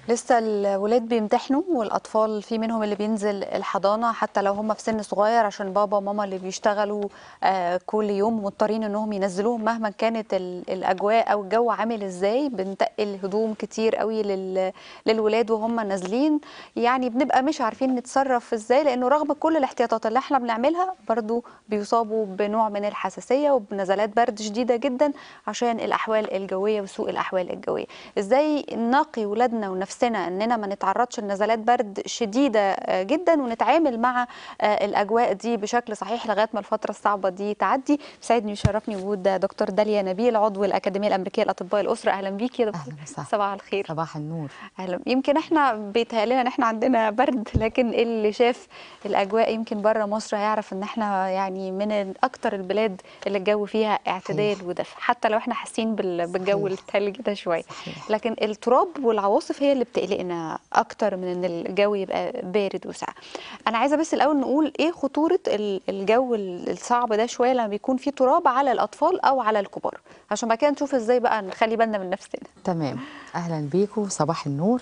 لسه الولاد بيمتحنوا والاطفال في منهم اللي بينزل الحضانه حتى لو هم في سن صغير عشان بابا وماما اللي بيشتغلوا آه، كل يوم مضطرين انهم ينزلوهم مهما كانت ال- الاجواء او الجو عامل ازاي بنتقل هدوم كتير قوي لل- للولاد وهم نازلين يعني بنبقى مش عارفين نتصرف ازاي لانه رغم كل الاحتياطات اللي احنا بنعملها برضو بيصابوا بنوع من الحساسيه وبنزلات برد شديده جدا عشان الاحوال الجويه وسوء الاحوال الجويه ازاي نقي ولادنا ونفسنا اننا ما نتعرضش لنزلات برد شديده آه، جدا ونتعامل مع آه، الاجواء دي بشكل صحيح لغايه ما الفتره الصعبه دي تعدي بيسعدني ويشرفني وجود دكتور داليا نبيل عضو الاكاديميه الامريكيه لاطباء الاسره اهلا بيكي يا دكتور أهلا وسهلا. صباح الخير صباح النور اهلا يمكن احنا بيتهيأ لنا ان احنا عندنا برد لكن اللي شاف الاجواء يمكن بره مصر هيعرف ان احنا يعني من اكتر البلاد اللي الجو فيها اعتدال صحيح. ودفء حتى لو احنا حاسين بال- بالجو صحيح. التلج ده شويه صحيح. لكن التراب والعواصف هي اللي بتقلقنا اكتر من ان الجو يبقى بارد وساقع انا عايزه بس الاول نقول ايه خطوره ال- الجو ال- الصعب ده شويه لما بيكون فيه تراب على الاطفال او على الكبار عشان بعد كده نشوف ازاي بقى نخلي بالنا من نفسنا تمام اهلا بيكم صباح النور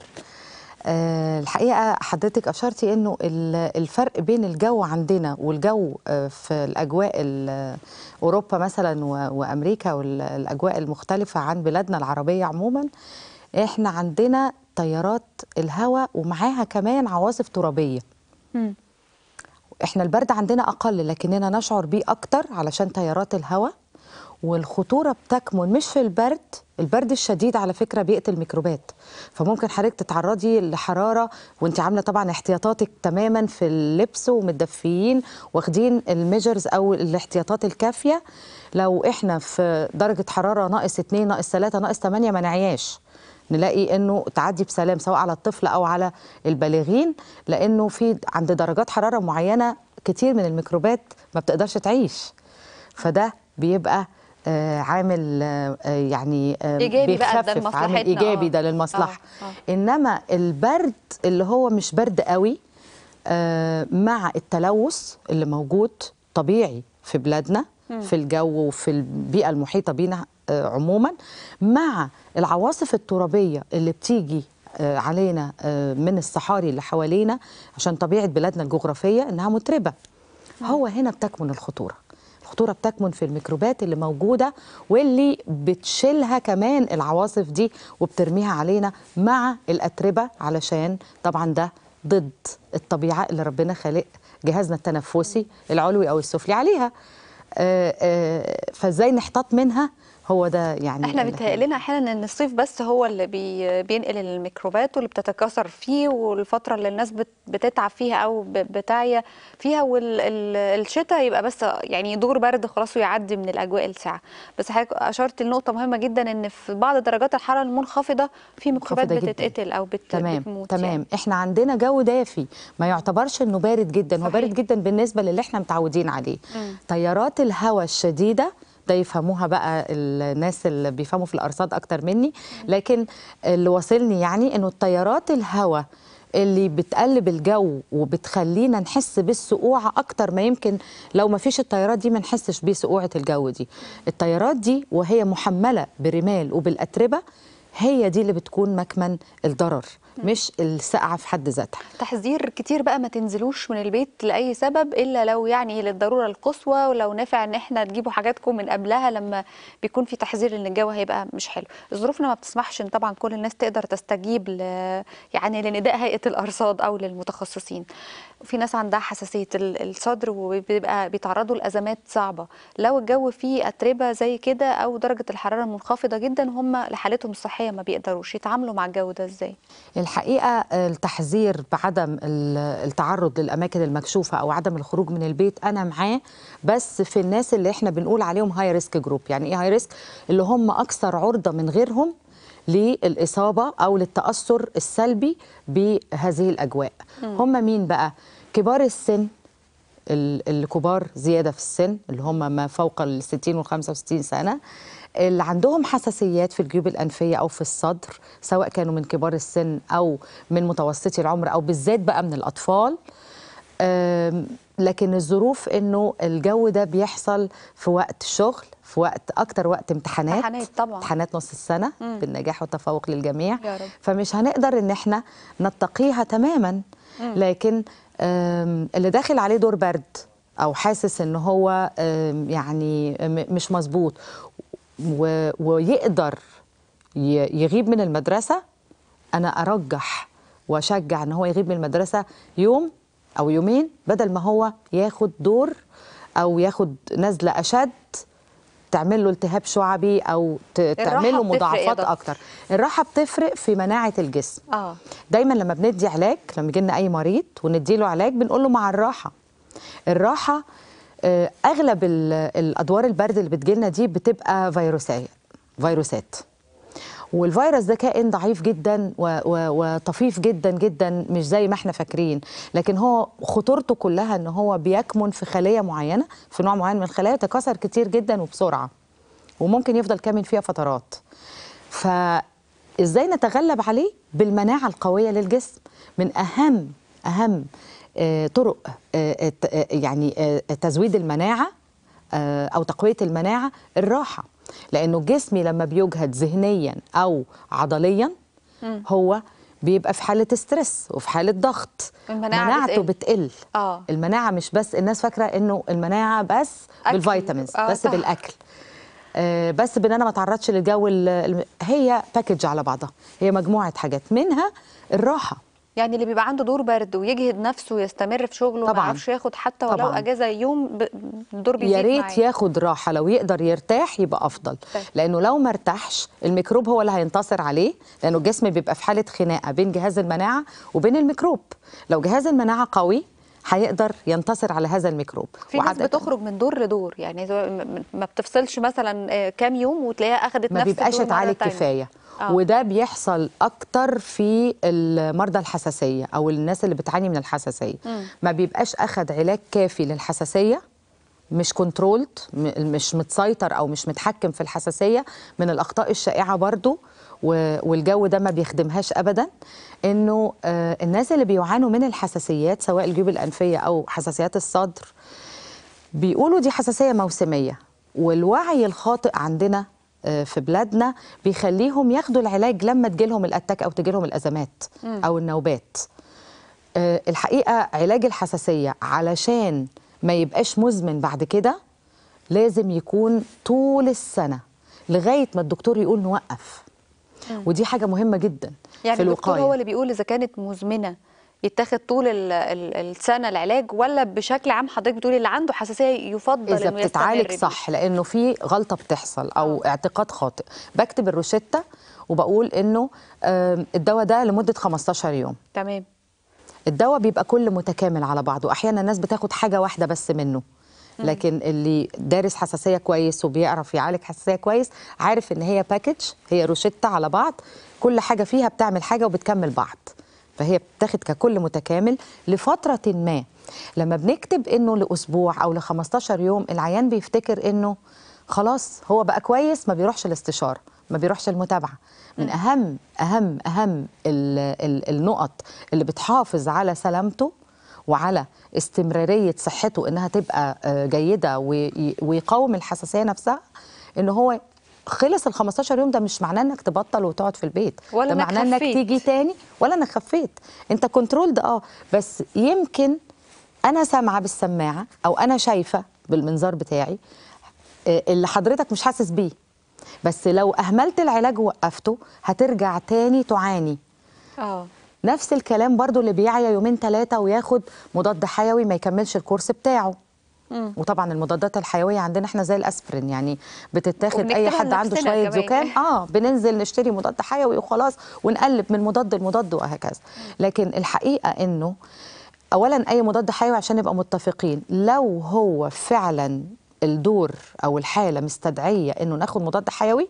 أه الحقيقه حضرتك اشرتي انه ال- الفرق بين الجو عندنا والجو آه، في الاجواء ال- اوروبا مثلا و- وامريكا والاجواء المختلفه عن بلادنا العربيه عموما احنا عندنا تيارات الهواء ومعاها كمان عواصف ترابيه مم. احنا البرد عندنا اقل لكننا نشعر بيه اكتر علشان تيارات الهواء والخطوره بتكمن مش في البرد البرد الشديد على فكره بيقتل ميكروبات فممكن حضرتك تتعرضي لحراره وانت عامله طبعا احتياطاتك تماما في اللبس ومتدفيين واخدين الميجرز او الاحتياطات الكافيه لو احنا في درجه حراره ناقص 2 ناقص 3 ناقص 8 ما نعياش نلاقي انه تعدي بسلام سواء على الطفل او على البالغين لانه في عند درجات حراره معينه كتير من الميكروبات ما بتقدرش تعيش فده بيبقى آه، عامل آه، آه، يعني آه، إيجابي بقى، ده بيخفف عامل لمصلحتنا، ايجابي آه. ده للمصلحه آه، انما البرد اللي هو مش برد قوي آه، مع التلوث اللي موجود طبيعي في بلادنا في الجو وفي البيئه المحيطه بينا آه، عموما مع العواصف الترابيه اللي بتيجي آه، علينا آه، من الصحاري اللي حوالينا عشان طبيعه بلادنا الجغرافيه انها متربه هو هنا بتكمن الخطوره الخطوره بتكمن في الميكروبات اللي موجوده واللي بتشيلها كمان العواصف دي وبترميها علينا مع الاتربه علشان طبعا ده ضد الطبيعه اللي ربنا خالق جهازنا التنفسي العلوي او السفلي عليها آه، آه، فازاي نحتاط منها هو ده يعني احنا اللي بيتهيأ لنا احيانا ان الصيف بس هو اللي بي بينقل الميكروبات واللي بتتكاثر فيه والفتره اللي الناس بت بتتعب فيها او ب- بتعيا فيها والشتاء يبقى بس يعني يدور برد خلاص ويعدي من الاجواء الساعه بس حضرتك اشرت لنقطه مهمه جدا ان في بعض درجات الحراره المنخفضه في ميكروبات منخفضة جداً. بتتقتل او بت تمام بتموت تمام يعني. احنا عندنا جو دافي ما يعتبرش انه بارد جدا هو صحيح. بارد جدا بالنسبه للي احنا متعودين عليه مم. تيارات الهواء الشديده ده يفهموها بقى الناس اللي بيفهموا في الارصاد اكتر مني لكن اللي واصلني يعني انه التيارات الهواء اللي بتقلب الجو وبتخلينا نحس بالسقوعة أكتر ما يمكن لو ما فيش التيارات دي ما نحسش بسقوعة الجو دي التيارات دي وهي محملة برمال وبالأتربة هي دي اللي بتكون مكمن الضرر مش السقعة في حد ذاتها تحذير كتير بقى ما تنزلوش من البيت لاي سبب الا لو يعني للضروره القصوى ولو نافع ان احنا تجيبوا حاجاتكم من قبلها لما بيكون في تحذير ان الجو هيبقى مش حلو ظروفنا ما بتسمحش ان طبعا كل الناس تقدر تستجيب ل يعني لنداء هيئه الارصاد او للمتخصصين في ناس عندها حساسيه ال- الصدر وبيبقى بيتعرضوا لازمات صعبه لو الجو فيه اتربه زي كده او درجه الحراره منخفضه جدا هم لحالتهم الصحيه ما بيقدروش يتعاملوا مع الجو ده ازاي الحقيقة التحذير بعدم ال- التعرض للأماكن المكشوفة أو عدم الخروج من البيت أنا معاه بس في الناس اللي إحنا بنقول عليهم هاي ريسك جروب يعني إيه هاي ريسك اللي هم أكثر عرضة من غيرهم للإصابة أو للتأثر السلبي بهذه الأجواء هم مين بقى؟ كبار السن ال- الكبار زياده في السن اللي هم ما فوق ال 60 وال 65 سنه اللي عندهم حساسيات في الجيوب الانفيه او في الصدر سواء كانوا من كبار السن او من متوسطي العمر او بالذات بقى من الاطفال آم، لكن الظروف انه الجو ده بيحصل في وقت شغل في وقت اكتر وقت امتحانات امتحانات طبعا. امتحانات نص السنه مم. بالنجاح والتفوق للجميع يا رب. فمش هنقدر ان احنا نتقيها تماما لكن آم، اللي داخل عليه دور برد او حاسس ان هو آم، يعني م- مش مظبوط و- ويقدر ي- يغيب من المدرسه انا ارجح واشجع ان هو يغيب من المدرسه يوم او يومين بدل ما هو ياخد دور او ياخد نزله اشد تعمل له التهاب شعبي او ت- تعمل له بتفرق يا مضاعفات دكتور. اكتر الراحه بتفرق في مناعه الجسم اه دايما لما بندي علاج لما يجي لنا اي مريض وندي له علاج بنقول له مع الراحه الراحه آه، اغلب ال- الادوار البرد اللي بتجيلنا دي بتبقى فيروسيه فيروسات والفيروس ده كائن ضعيف جدا و- و- وطفيف جدا جدا مش زي ما احنا فاكرين لكن هو خطورته كلها ان هو بيكمن في خليه معينه في نوع معين من الخلايا يتكاثر كتير جدا وبسرعه وممكن يفضل كامن فيها فترات فازاي نتغلب عليه بالمناعه القويه للجسم من اهم اهم آه، طرق آه، الت- آه، يعني آه، تزويد المناعه آه، او تقويه المناعه الراحه لانه جسمي لما بيجهد ذهنيا او عضليا هو بيبقى في حاله ستريس وفي حاله ضغط المناعة مناعته بتقل. بتقل آه. المناعه مش بس الناس فاكره انه المناعه بس أكل. بالفيتامينز آه، بس صح. بالاكل آه، بس بان انا ما اتعرضش للجو ال- الم- هي باكج على بعضها هي مجموعه حاجات منها الراحه يعني اللي بيبقى عنده دور برد ويجهد نفسه ويستمر في شغله ما طبعاً. يعرفش ياخد حتى ولو طبعاً. اجازه يوم ب- الدور بيزيد يا ريت معاه. ياخد راحه لو يقدر يرتاح يبقى افضل طيب. لانه لو ما ارتاحش الميكروب هو اللي هينتصر عليه لانه الجسم بيبقى في حاله خناقه بين جهاز المناعه وبين الميكروب لو جهاز المناعه قوي هيقدر ينتصر على هذا الميكروب في ناس وعادة- بتخرج من دور لدور يعني زي ما- ما بتفصلش مثلا آه، كام يوم وتلاقيها اخذت ما نفس بيبقاش الدور مرة اتعالج تانية. كفايه آه. وده بيحصل اكتر في المرضى الحساسيه او الناس اللي بتعاني من الحساسيه مم. ما بيبقاش اخد علاج كافي للحساسيه مش كنترولد مش متسيطر او مش متحكم في الحساسيه من الاخطاء الشائعه برضو و- والجو ده ما بيخدمهاش ابدا انه آه، الناس اللي بيعانوا من الحساسيات سواء الجيوب الانفيه او حساسيات الصدر بيقولوا دي حساسيه موسميه والوعي الخاطئ عندنا آه، في بلادنا بيخليهم ياخدوا العلاج لما تجيلهم الاتاك او تجيلهم الازمات او النوبات آه، الحقيقه علاج الحساسيه علشان ما يبقاش مزمن بعد كده لازم يكون طول السنه لغايه ما الدكتور يقول نوقف ودي حاجه مهمه جدا يعني في الدكتور الوقايه هو اللي بيقول اذا كانت مزمنه يتاخد طول ال- ال- السنه العلاج ولا بشكل عام حضرتك بتقولي اللي عنده حساسيه يفضل اذا انه بتتعالج يستمر بيه؟ صح لانه في غلطه بتحصل او اعتقاد خاطئ بكتب الروشته وبقول انه آم، الدواء ده لمده 15 يوم تمام الدواء بيبقى كل متكامل على بعضه احيانا الناس بتاخد حاجه واحده بس منه لكن اللي دارس حساسيه كويس وبيعرف يعالج حساسيه كويس عارف ان هي باكج هي روشته على بعض كل حاجه فيها بتعمل حاجه وبتكمل بعض فهي بتاخد ككل متكامل لفتره ما لما بنكتب انه لاسبوع او ل 15 يوم العيان بيفتكر انه خلاص هو بقى كويس ما بيروحش الاستشاره ما بيروحش المتابعه من اهم اهم اهم ال ال النقط اللي بتحافظ على سلامته وعلى استمراريه صحته انها تبقى آه، جيده وي- ويقاوم الحساسيه نفسها ان هو خلص ال 15 يوم ده مش معناه انك تبطل وتقعد في البيت ولا ده إنك معناه انك خفيت. تيجي تاني ولا انك خفيت انت كنترول ده اه بس يمكن انا سامعه بالسماعه او انا شايفه بالمنظار بتاعي آه، اللي حضرتك مش حاسس بيه بس لو اهملت العلاج ووقفته هترجع تاني تعاني اه نفس الكلام برضو اللي بيعيا يومين ثلاثة وياخد مضاد حيوي ما يكملش الكورس بتاعه مم. وطبعا المضادات الحيويه عندنا احنا زي الاسبرين يعني بتتاخد اي وبنكتبها حد عنده لنفسنا شويه كمان. زكام اه بننزل نشتري مضاد حيوي وخلاص ونقلب من مضاد لمضاد وهكذا لكن الحقيقه انه اولا اي مضاد حيوي عشان نبقى متفقين لو هو فعلا الدور او الحاله مستدعيه انه ناخد مضاد حيوي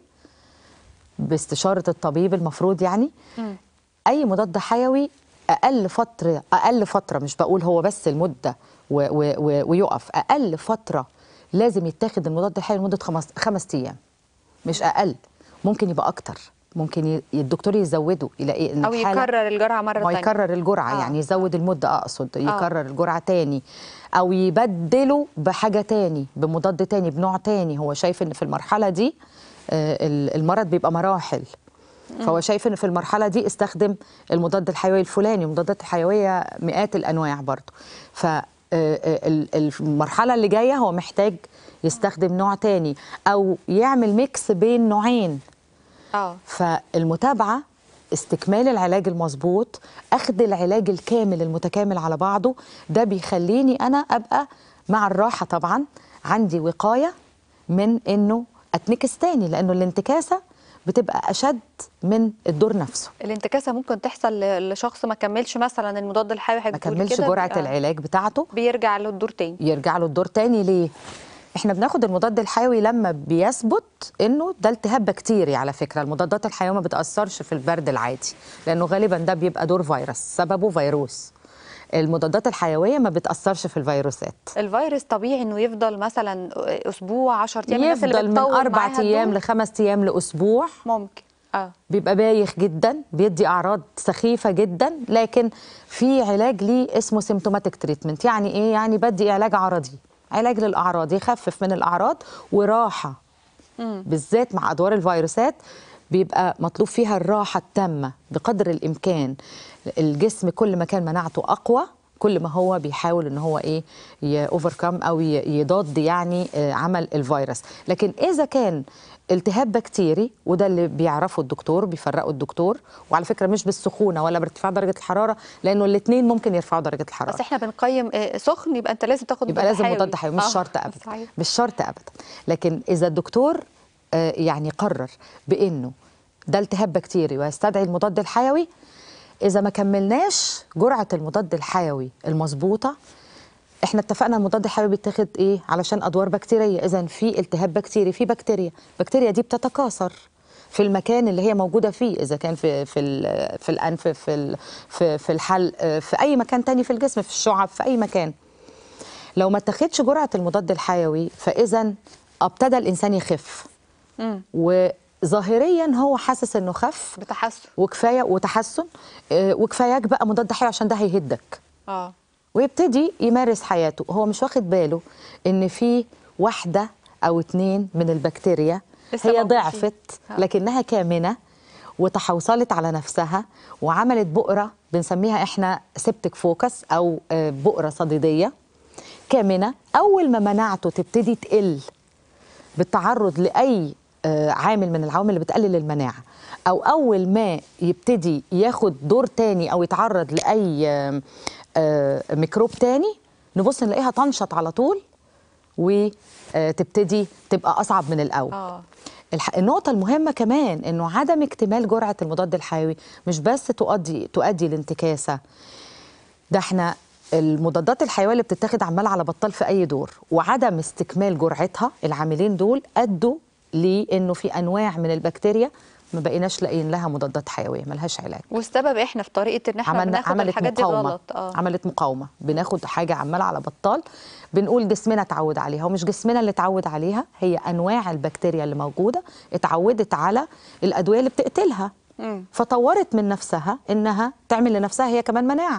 باستشاره الطبيب المفروض يعني مم. اي مضاد حيوي اقل فتره اقل فتره مش بقول هو بس المده و و و ويقف اقل فتره لازم يتاخد المضاد الحيوي لمده خمس, خمس ايام مش اقل ممكن يبقى اكتر ممكن ي- الدكتور يزوده يلاقي ان او الحالة- يكرر الجرعه مره ما ثانيه يكرر الجرعه آه. يعني يزود المده اقصد يكرر الجرعه تاني او يبدله بحاجه تاني بمضاد تاني بنوع تاني هو شايف ان في المرحله دي آه، ال- المرض بيبقى مراحل فهو شايف ان في المرحله دي استخدم المضاد الحيوي الفلاني المضادات الحيويه مئات الانواع برضه ف آه، آه، ال- المرحله اللي جايه هو محتاج يستخدم نوع تاني او يعمل ميكس بين نوعين اه فالمتابعه استكمال العلاج المظبوط اخذ العلاج الكامل المتكامل على بعضه ده بيخليني انا ابقى مع الراحه طبعا عندي وقايه من انه اتنكس تاني لانه الانتكاسه بتبقى اشد من الدور نفسه الانتكاسه ممكن تحصل ل- لشخص ما كملش مثلا المضاد الحيوي ما حضرتك بتقولي كملش كده، جرعه بيبقى- العلاج بتاعته بيرجع له الدور تاني يرجع له الدور تاني ليه؟ احنا بناخد المضاد الحيوي لما بيثبت انه ده التهاب بكتيري على فكره المضادات الحيويه ما بتاثرش في البرد العادي لانه غالبا ده بيبقى دور فيروس سببه فيروس المضادات الحيويه ما بتاثرش في الفيروسات الفيروس طبيعي انه يفضل مثلا اسبوع 10 ايام الناس اللي يفضل من بتطول اربع معاها ايام الدور لخمس ايام لاسبوع ممكن اه بيبقى بايخ جدا بيدي اعراض سخيفه جدا لكن في علاج ليه اسمه سيمتوماتيك تريتمنت يعني ايه يعني بدي علاج عرضي علاج للاعراض يخفف من الاعراض وراحه بالذات مع ادوار الفيروسات بيبقى مطلوب فيها الراحه التامه بقدر الامكان الجسم كل ما كان مناعته اقوى كل ما هو بيحاول ان هو ايه اوفركم او ي- يضاد يعني آه، عمل الفيروس لكن اذا كان التهاب بكتيري وده اللي بيعرفه الدكتور بيفرقه الدكتور وعلى فكره مش بالسخونه ولا بارتفاع درجه الحراره لانه الاثنين ممكن يرفعوا درجه الحراره بس احنا بنقيم آه، سخن يبقى انت لازم تاخد يبقى لازم مضاد حيوي مش آه، شرط ابدا صحيح. مش شرط ابدا لكن اذا الدكتور آه، يعني قرر بانه ده التهاب بكتيري ويستدعي المضاد الحيوي اذا ما كملناش جرعه المضاد الحيوي المظبوطه احنا اتفقنا المضاد الحيوي بيتاخد ايه علشان ادوار بكتيريه اذا في التهاب بكتيري في بكتيريا البكتيريا دي بتتكاثر في المكان اللي هي موجوده فيه اذا كان في في ال- في الانف في ال- في في الحلق آه، في اي مكان تاني في الجسم في الشعب في اي مكان لو ما اتاخدش جرعه المضاد الحيوي فاذا ابتدى الانسان يخف مم. وظاهريا هو حاسس انه خف بتحسن وكفايه وتحسن آه، وكفاياك بقى مضاد حيوي عشان ده هيهدك اه ويبتدي يمارس حياته هو مش واخد باله ان في واحده او اتنين من البكتيريا لسه هي موجودين. ضعفت آه. لكنها كامنه وتحوصلت على نفسها وعملت بؤره بنسميها احنا سبتك فوكس او آه، بؤره صديديه كامنه اول ما مناعته تبتدي تقل بالتعرض لاي آه، عامل من العوامل اللي بتقلل المناعه او اول ما يبتدي ياخد دور تاني او يتعرض لاي آم، آه، ميكروب تاني نبص نلاقيها تنشط على طول وتبتدي تبقى اصعب من الاول اه الح- النقطة المهمة كمان انه عدم اكتمال جرعة المضاد الحيوي مش بس تؤدي تؤدي لانتكاسة ده احنا المضادات الحيوية اللي بتتاخد عمال على بطال في اي دور وعدم استكمال جرعتها العاملين دول ادوا لانه في انواع من البكتيريا ما بقيناش لاقيين لها مضادات حيويه ملهاش علاج والسبب احنا في طريقه ان احنا عملنا بناخد عملت الحاجات دي مقاومه غلط اه عملت مقاومه بناخد حاجه عماله على بطال بنقول جسمنا اتعود عليها ومش جسمنا اللي اتعود عليها هي انواع البكتيريا اللي موجوده اتعودت على الادويه اللي بتقتلها مم. فطورت من نفسها انها تعمل لنفسها هي كمان مناعه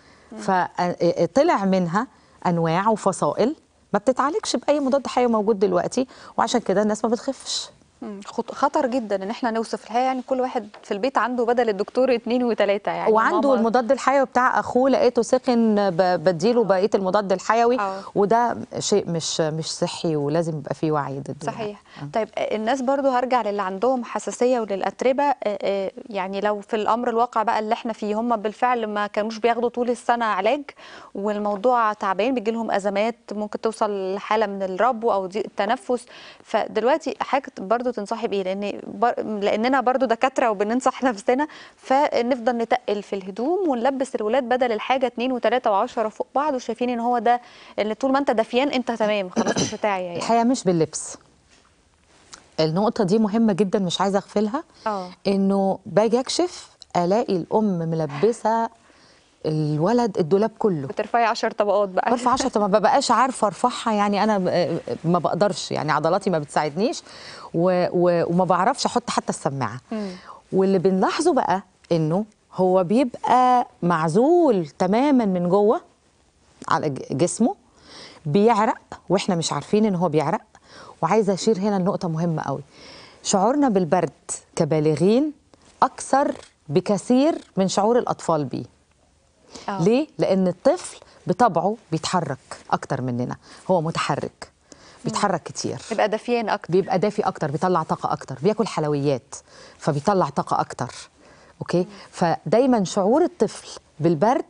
فطلع منها انواع وفصائل ما بتتعالجش باي مضاد حيوي موجود دلوقتي وعشان كده الناس ما بتخفش مم. خط- خطر جدا ان احنا نوصف الحقيقه يعني كل واحد في البيت عنده بدل الدكتور اتنين وتلاته يعني وعنده ماما- المضاد الحيوي بتاع اخوه لقيته سخن ب- بديله بقيه المضاد الحيوي آه. وده شيء مش مش صحي ولازم يبقى فيه وعي ضده صحيح طيب آه، الناس برضو هرجع للي عندهم حساسيه وللاتربه آه، آه، يعني لو في الامر الواقع بقى اللي احنا فيه هم بالفعل ما كانوش بياخدوا طول السنه علاج والموضوع تعبان بيجي لهم ازمات ممكن توصل لحاله من الربو او ضيق التنفس فدلوقتي حاجه برضو تنصحي بايه لان بر... لاننا برضو دكاتره وبننصح نفسنا فنفضل نتقل في الهدوم ونلبس الولاد بدل الحاجه اتنين وتلاته وعشرة فوق بعض وشايفين ان هو ده اللي طول ما انت دفيان انت تمام خلاص مش بتاعي يعني الحقيقه مش باللبس النقطه دي مهمه جدا مش عايزه اغفلها اه انه باجي اكشف الاقي الام ملبسه الولد الدولاب كله بترفعي 10 طبقات بقى برفع 10 طب ما ببقاش عارفه ارفعها يعني انا ب- ما بقدرش يعني عضلاتي ما بتساعدنيش و و وما بعرفش احط حتى السماعه مم. واللي بنلاحظه بقى انه هو بيبقى معزول تماما من جوه على ج- جسمه بيعرق واحنا مش عارفين ان هو بيعرق وعايزه اشير هنا لنقطه مهمه قوي شعورنا بالبرد كبالغين اكثر بكثير من شعور الاطفال بيه آه. ليه لان الطفل بطبعه بيتحرك اكتر مننا هو متحرك بيتحرك كتير يبقى دافيان اكتر بيبقى دافي اكتر بيطلع طاقه اكتر بياكل حلويات فبيطلع طاقه اكتر اوكي فدايما شعور الطفل بالبرد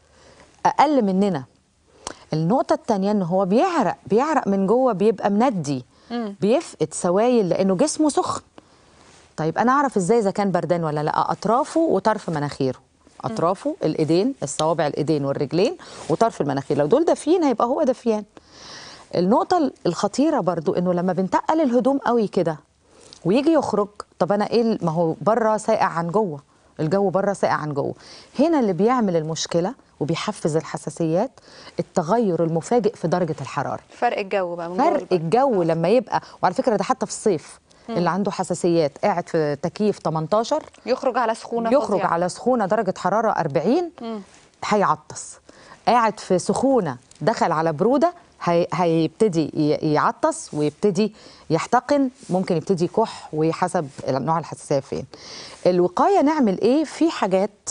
اقل مننا النقطة التانية ان هو بيعرق بيعرق من جوه بيبقى مندي بيفقد سوائل لانه جسمه سخن طيب انا اعرف ازاي اذا كان بردان ولا لا اطرافه وطرف مناخيره اطرافه الايدين الصوابع الايدين والرجلين وطرف المناخير لو دول دافيين هيبقى هو دافيان النقطة الخطيرة برضو انه لما بنتقل الهدوم قوي كده ويجي يخرج طب انا ايه ال- ما هو بره ساقع عن جوه الجو بره ساقع عن جوه هنا اللي بيعمل المشكلة وبيحفز الحساسيات التغير المفاجئ في درجة الحرارة فرق الجو بقى من جوه فرق البرد. الجو لما يبقى وعلى فكرة ده حتى في الصيف اللي عنده حساسيات قاعد في تكييف 18 يخرج على سخونه يخرج فظيعة. على سخونه درجه حراره 40 هيعطس قاعد في سخونه دخل على بروده هي هيبتدي ي- يعطس ويبتدي يحتقن ممكن يبتدي يكح وحسب نوع الحساسيه فين الوقايه نعمل ايه في حاجات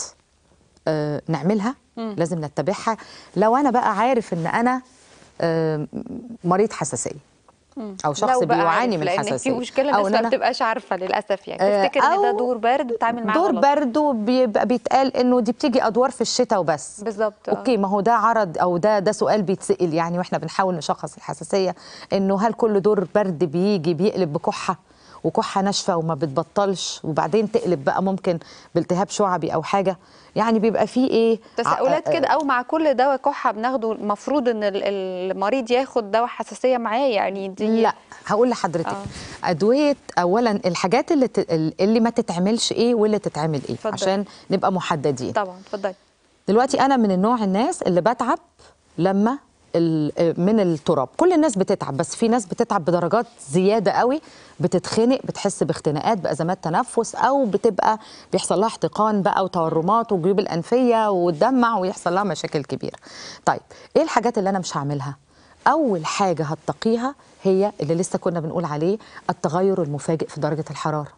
آه نعملها لازم نتبعها لو انا بقى عارف ان انا آه مريض حساسيه او شخص لو بقى بيعاني عارف، من لان حساسيه في مشكله أو الناس إن ما أنا- بتبقاش عارفه للاسف يعني آه، تفتكر ان ده أو دور برد بتعامل معاه دور غلط. برد وبيبقى بيتقال انه دي بتيجي ادوار في الشتاء وبس بالظبط آه. اوكي ما هو ده عرض او ده ده سؤال بيتسال يعني واحنا بنحاول نشخص الحساسيه انه هل كل دور برد بيجي بيقلب بكحه وكحه ناشفه وما بتبطلش وبعدين تقلب بقى ممكن بالتهاب شعبي او حاجه يعني بيبقى فيه ايه تساؤلات ع- كده او مع كل دواء كحه بناخده المفروض ان ال- المريض ياخد دواء حساسيه معاه يعني دي لا هقول لحضرتك آه. ادويه اولا الحاجات اللي ت... اللي ما تتعملش ايه واللي تتعمل ايه اتفضل. عشان نبقى محددين طبعا اتفضلي دلوقتي انا من النوع الناس اللي بتعب لما ال- من التراب كل الناس بتتعب بس في ناس بتتعب بدرجات زياده قوي بتتخنق بتحس باختناقات بازمات تنفس او بتبقى بيحصل لها احتقان بقى وتورمات وجيوب الانفيه وتدمع ويحصل لها مشاكل كبيره طيب ايه الحاجات اللي انا مش هعملها اول حاجه هتقيها هي اللي لسه كنا بنقول عليه التغير المفاجئ في درجه الحراره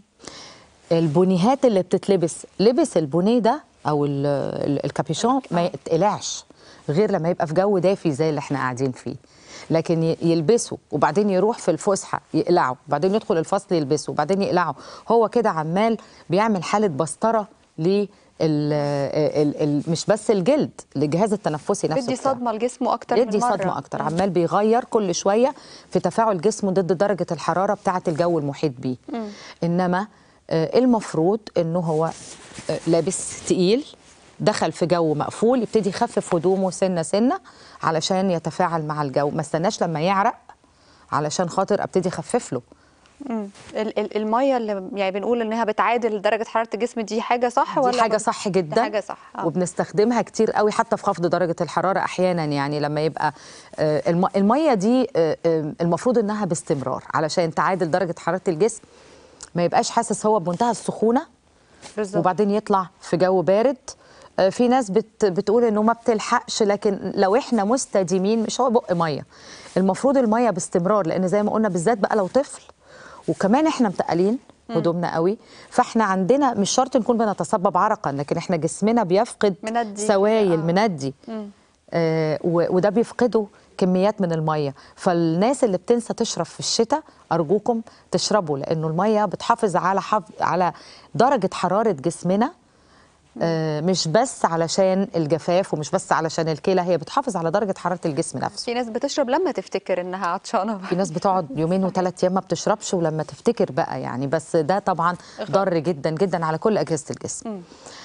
البونيهات اللي بتتلبس لبس البونيه ده او ال- ال- الكابيشون ما يتقلعش غير لما يبقى في جو دافي زي اللي احنا قاعدين فيه لكن ي- يلبسه وبعدين يروح في الفسحه يقلعه وبعدين يدخل الفصل يلبسه وبعدين يقلعه هو كده عمال بيعمل حاله بسطره ل ال ال ال مش بس الجلد الجهاز التنفسي نفسه بدي بتاعه. صدمه لجسمه اكتر يدي من مره صدمه اكتر عمال بيغير كل شويه في تفاعل جسمه ضد درجه الحراره بتاعه الجو المحيط بيه انما آه، المفروض انه هو آه، لابس تقيل دخل في جو مقفول يبتدي يخفف هدومه سنه سنه علشان يتفاعل مع الجو ما استناش لما يعرق علشان خاطر ابتدي اخفف له مم. ال- ال- الميه اللي يعني بنقول انها بتعادل درجه حراره الجسم دي حاجه صح ولا دي حاجه برضه؟ صح دي جدا حاجه صح آه. وبنستخدمها كتير قوي حتى في خفض درجه الحراره احيانا يعني لما يبقى آه، الم- الميه دي آه، آه، المفروض انها باستمرار علشان تعادل درجه حراره الجسم ما يبقاش حاسس هو بمنتهى السخونه بالظبط وبعدين يطلع في جو بارد آه، في ناس بت بتقول انه ما بتلحقش لكن لو احنا مستديمين مش هو بق ميه المفروض الميه باستمرار لان زي ما قلنا بالذات بقى لو طفل وكمان احنا متقلين هدومنا قوي فاحنا عندنا مش شرط نكون بنتصبب عرقا لكن احنا جسمنا بيفقد مندي. سوائل آه. مندي آه و- وده بيفقده كميات من الميه فالناس اللي بتنسى تشرب في الشتاء ارجوكم تشربوا لانه الميه بتحافظ على حف... على درجه حراره جسمنا آه مش بس علشان الجفاف ومش بس علشان الكلى هي بتحافظ على درجه حراره الجسم نفسه في ناس بتشرب لما تفتكر انها عطشانه في ناس بتقعد يومين وثلاث ايام ما بتشربش ولما تفتكر بقى يعني بس ده طبعا ضر جدا جدا على كل اجهزه الجسم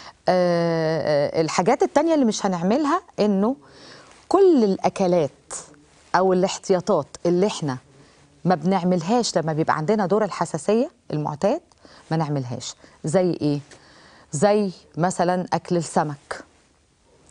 آه الحاجات التانية اللي مش هنعملها انه كل الاكلات او الاحتياطات اللي احنا ما بنعملهاش لما بيبقى عندنا دور الحساسيه المعتاد ما نعملهاش زي ايه زي مثلا اكل السمك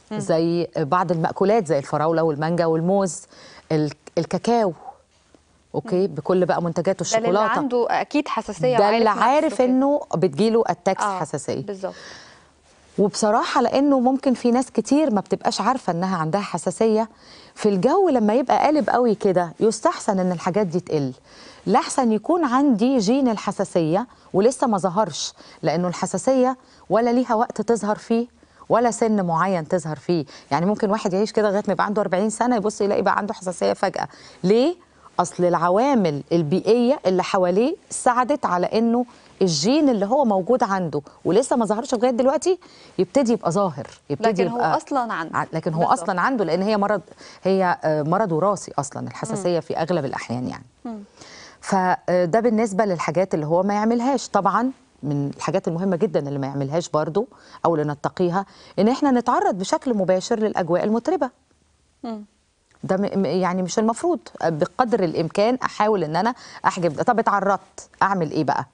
زي بعض المأكولات زي الفراولة والمانجا والموز ال- الكاكاو اوكي بكل بقى منتجات ده اللي الشوكولاته عنده اكيد حساسيه ده وعارف اللي نفسه عارف كده. انه بتجيله اتاكس آه، حساسيه بالظبط وبصراحه لانه ممكن في ناس كتير ما بتبقاش عارفه انها عندها حساسيه في الجو لما يبقى قالب قوي كده يستحسن ان الحاجات دي تقل لاحسن يكون عندي جين الحساسيه ولسه ما ظهرش لانه الحساسيه ولا ليها وقت تظهر فيه ولا سن معين تظهر فيه يعني ممكن واحد يعيش كده لغايه ما يبقى عنده 40 سنه يبص يلاقي بقى عنده حساسيه فجاه ليه اصل العوامل البيئيه اللي حواليه ساعدت على انه الجين اللي هو موجود عنده ولسه ما ظهرش لغايه دلوقتي يبتدي يبقى ظاهر يبتدي لكن هو يبقى اصلا عنده ع- لكن هو بالظبط. اصلا عنده لان هي مرض هي آه، مرض وراثي اصلا الحساسيه في اغلب الاحيان يعني فده بالنسبه للحاجات اللي هو ما يعملهاش طبعا من الحاجات المهمه جدا اللي ما يعملهاش برضو او اللي نتقيها ان احنا نتعرض بشكل مباشر للاجواء المتربه مم. ده م- م- يعني مش المفروض بقدر الامكان احاول ان انا احجب ده طب اتعرضت اعمل ايه بقى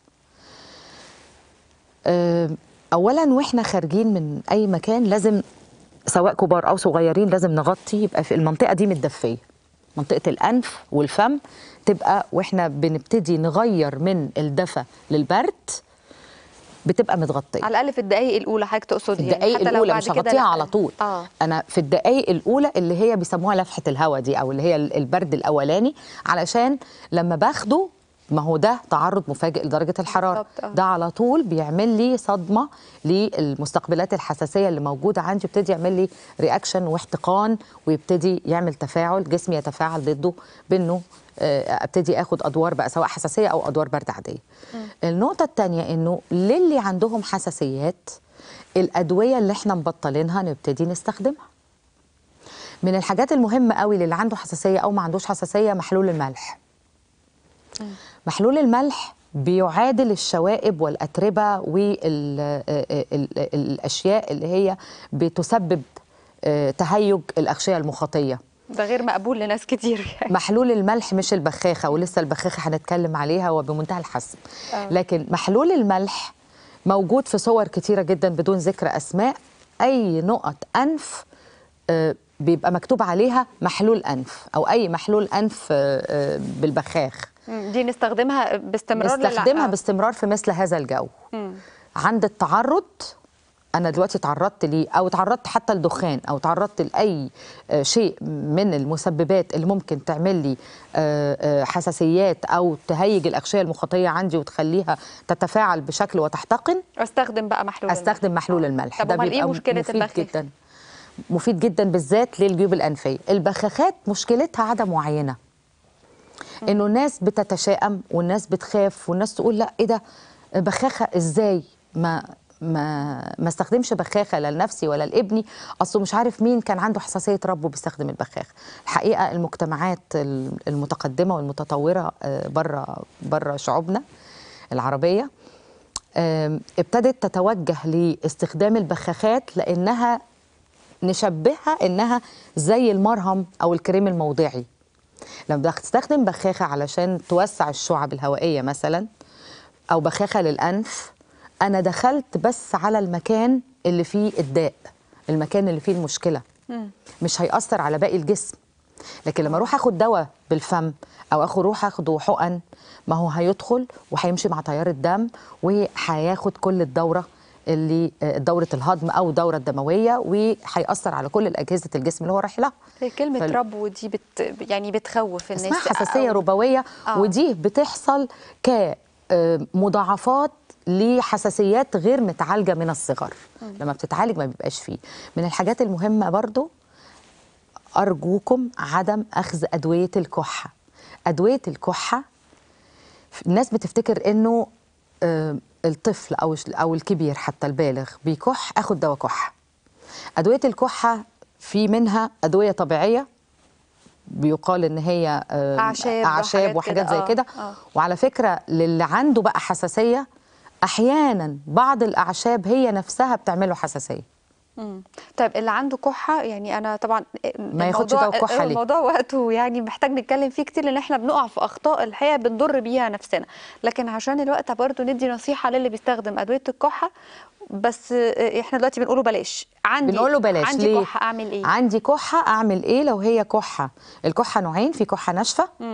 آه، اولا واحنا خارجين من اي مكان لازم سواء كبار او صغيرين لازم نغطي يبقى في المنطقه دي متدفيه منطقه الانف والفم تبقى واحنا بنبتدي نغير من الدفى للبرد بتبقى متغطيه على الاقل في الدقائق الاولى حضرتك تقصد في يعني الدقائق حتى لو الاولى بعد مش كده هغطيها لأ. على طول اه انا في الدقائق الاولى اللي هي بيسموها لفحه الهواء دي او اللي هي البرد الاولاني علشان لما باخده ما هو ده تعرض مفاجئ لدرجه الحراره بالظبط، آه. ده على طول بيعمل لي صدمه للمستقبلات الحساسيه اللي موجوده عندي يبتدي يعمل لي رياكشن واحتقان ويبتدي يعمل تفاعل جسمي يتفاعل ضده بانه آه، ابتدي اخد ادوار بقى سواء حساسيه او ادوار برد عاديه النقطه الثانيه انه للي عندهم حساسيات الادويه اللي احنا مبطلينها نبتدي نستخدمها من الحاجات المهمه قوي للي عنده حساسيه او ما عندوش حساسيه محلول الملح محلول الملح بيعادل الشوائب والاتربه والاشياء اللي هي بتسبب آه، تهيج الاغشيه المخاطيه ده غير مقبول لناس كتير يعني محلول الملح مش البخاخه ولسه البخاخه هنتكلم عليها وبمنتهى الحسم آه. لكن محلول الملح موجود في صور كتيره جدا بدون ذكر اسماء اي نقط انف آه، بيبقى مكتوب عليها محلول انف او اي محلول انف آه، آه، بالبخاخ مم. دي نستخدمها باستمرار للع- نستخدمها آه. باستمرار في مثل هذا الجو مم. عند التعرض انا دلوقتي تعرضت ليه او تعرضت حتى لدخان او تعرضت لاي آه، شيء من المسببات اللي ممكن تعمل لي آه، آه، حساسيات او تهيج الاغشيه المخاطيه عندي وتخليها تتفاعل بشكل وتحتقن استخدم بقى محلول استخدم محلول الملح طب امال ايه بيبقى مشكله مفيد البخاخ جدا مفيد جدا بالذات للجيوب الانفيه البخاخات مشكلتها عدم معينه انه الناس بتتشائم والناس بتخاف والناس تقول لا ايه ده بخاخه ازاي ما ما ما استخدمش بخاخه لا لنفسي ولا لابني اصله مش عارف مين كان عنده حساسيه ربه بيستخدم البخاخ الحقيقه المجتمعات ال- المتقدمه والمتطوره بره بره شعوبنا العربيه آم، ابتدت تتوجه لاستخدام البخاخات لانها نشبهها انها زي المرهم او الكريم الموضعي لما بتستخدم بخاخه علشان توسع الشعب الهوائيه مثلا او بخاخه للانف انا دخلت بس على المكان اللي فيه الداء المكان اللي فيه المشكله مش هيأثر على باقي الجسم لكن لما اروح اخد دواء بالفم او اخد اروح اخده حقن ما هو هيدخل وهيمشي مع تيار الدم وهياخد كل الدوره اللي آه، دوره الهضم او الدوره الدمويه وهيأثر على كل اجهزه الجسم اللي هو رايح لها هي كلمه فال- ربو دي بت يعني بتخوف الناس اسمها حساسيه أو- ربويه آه. ودي بتحصل كمضاعفات لحساسيات غير متعالجه من الصغر لما بتتعالج ما بيبقاش فيه من الحاجات المهمه برضو ارجوكم عدم اخذ ادويه الكحه ادويه الكحه الناس بتفتكر انه آه، الطفل او او الكبير حتى البالغ بيكح اخد دواء كحه ادويه الكحه في منها ادويه طبيعيه بيقال ان هي آه، أعشاب اعشاب وحاجات وحاجات كده، زي آه، كده آه. وعلى فكره للي عنده بقى حساسيه احيانا بعض الاعشاب هي نفسها بتعمله حساسيه مم. طيب اللي عنده كحه يعني انا طبعا ما ياخدش الموضوع- دواء كحة ليه؟ الموضوع وقته يعني محتاج نتكلم فيه كتير لان احنا بنقع في اخطاء الحقيقه بنضر بيها نفسنا لكن عشان الوقت برضو ندي نصيحه للي بيستخدم ادويه الكحه بس آه، احنا دلوقتي بنقوله بلاش عندي بنقول له بلاش عندي ليه؟ كحه اعمل ايه عندي كحه اعمل ايه لو هي كحه الكحه نوعين في كحه ناشفه مم.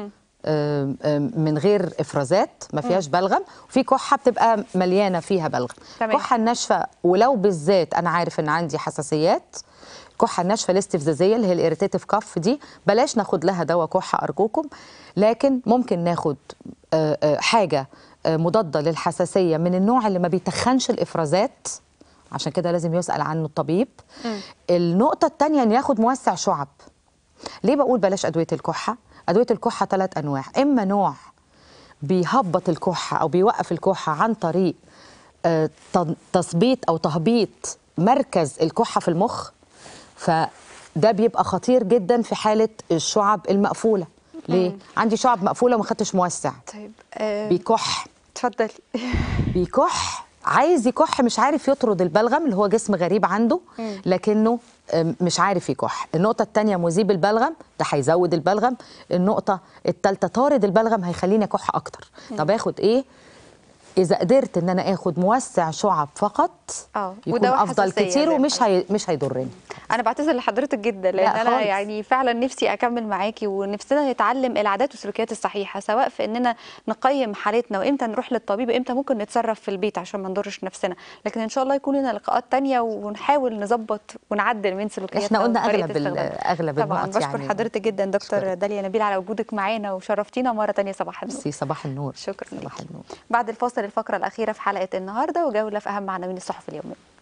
آم، آم، من غير افرازات ما فيهاش بلغم وفي كحه بتبقى مليانه فيها بلغم تمام. الكحه الناشفه ولو بالذات انا عارف ان عندي حساسيات الكحه الناشفه الاستفزازيه اللي هي الاريتيتيف كف دي بلاش ناخد لها دواء كحه ارجوكم لكن ممكن ناخد آه، آه، حاجه آه، مضاده للحساسيه من النوع اللي ما بيتخنش الافرازات عشان كده لازم يسال عنه الطبيب النقطه الثانيه ان ياخد موسع شعب ليه بقول بلاش ادويه الكحه ادويه الكحه ثلاث انواع اما نوع بيهبط الكحه او بيوقف الكحه عن طريق آه، تن- تثبيط او تهبيط مركز الكحه في المخ فده بيبقى خطير جدا في حاله الشعب المقفوله ليه عندي شعب مقفوله وما خدتش موسع طيب آه، بيكح اتفضلي بيكح عايز يكح مش عارف يطرد البلغم اللي هو جسم غريب عنده لكنه أم، مش عارف يكح النقطة التانية مذيب البلغم ده هيزود البلغم النقطة التالتة طارد البلغم هيخليني أكح أكتر طب آخد إيه إذا قدرت إن أنا آخد موسع شعب فقط آه، يكون ودواء أفضل حساسية كتير زي ما ومش هي... مش هيضرني انا بعتذر لحضرتك جدا لان لا انا خالص. يعني فعلا نفسي اكمل معاكي ونفسنا نتعلم العادات والسلوكيات الصحيحه سواء في اننا نقيم حالتنا وامتى نروح للطبيب وامتى ممكن نتصرف في البيت عشان ما نضرش نفسنا لكن ان شاء الله يكون لنا لقاءات تانية ونحاول نظبط ونعدل من سلوكياتنا إحنا قلنا وطريقة أغلب ال- استخدامنا. أغلب طبعا النقط بشكر يعني. حضرتك جدا دكتور أشكرك. داليا نبيل على وجودك معانا وشرفتينا مره تانية صباح النور سي صباح النور شكرا صباح ليكي. النور بعد الفاصل الفقره الاخيره في حلقه النهارده وجوله في اهم عناوين الصحف اليوميه